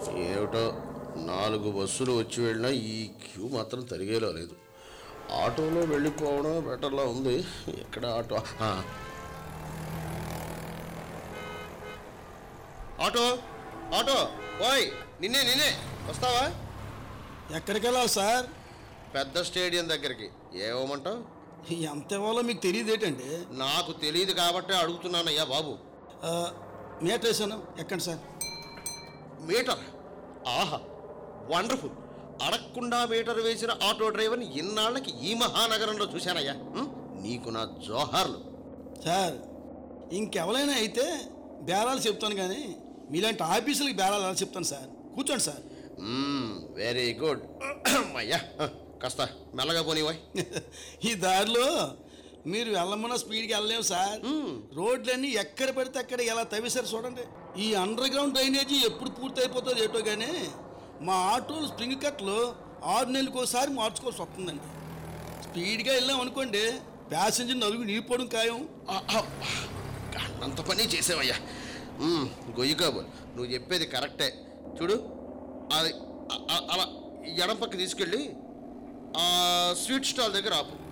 ఏమిటో నాలుగు బస్సులు వచ్చి వెళ్ళినా ఈ క్యూ మాత్రం తరిగేలా లేదు ఆటోలో వెళ్ళిపోవడం బెటర్లా ఉంది ఎక్కడ ఆటో ఆ. ఆటో ఆటో ఓయ్ నిన్నే నిన్నే వస్తావా ఎక్కడికి వెళ్ళాలి సార్ పెద్ద స్టేడియం దగ్గరికి ఏమమంటావు ఎంత ఇవ్వాలో మీకు తెలియదు ఏంటండి నాకు తెలియదు కాబట్టే అడుగుతున్నానయ్యా బాబు మీటర్ వేసాను ఎక్కండి సార్ మీటర్ ఆహా వండర్ఫుల్ అడగకుండా మీటర్ వేసిన ఆటో డ్రైవర్ని ఇన్నాళ్ళకి ఈ మహానగరంలో చూశానయ్యా ఉం? నీకు నా జోహార్లు సార్ ఇంకెవరైనా అయితే బేరాలు చెప్తాను కానీ మీలాంటి ఆఫీసులకి బేరాలు ఎలా చెప్తాను సార్ కూర్చోండి సార్ వెరీ గుడ్ అయ్యా కాస్త మెల్లగా పోనివాయ్ ఈ దారిలో మీరు వెళ్ళమన్న స్పీడ్కి వెళ్ళలేము సార్ రోడ్లన్నీ ఎక్కడ పడితే అక్కడ ఎలా తవ్వేశారు చూడండి ఈ అండర్ గ్రౌండ్ డ్రైనేజీ ఎప్పుడు పూర్తి అయిపోతుంది ఏటో కానీ మా ఆటోలు స్ప్రింగ్ కట్లు ఆరు నెలలకు ఒకసారి మార్చుకోవాల్సి వస్తుందండి స్పీడ్గా వెళ్ళాం అనుకోండి ప్యాసింజర్ నలుగురు నీపోవడం ఖాయం అంత పని చేసావయ్యా మ్మ్, గొయ్యి కాబోలు నువ్వు చెప్పేది కరెక్టే చూడు అది అ- అ- అలా ఎడం పక్క తీసుకెళ్ళి ఆ స్వీట్ స్టాల్ దగ్గర ఆపు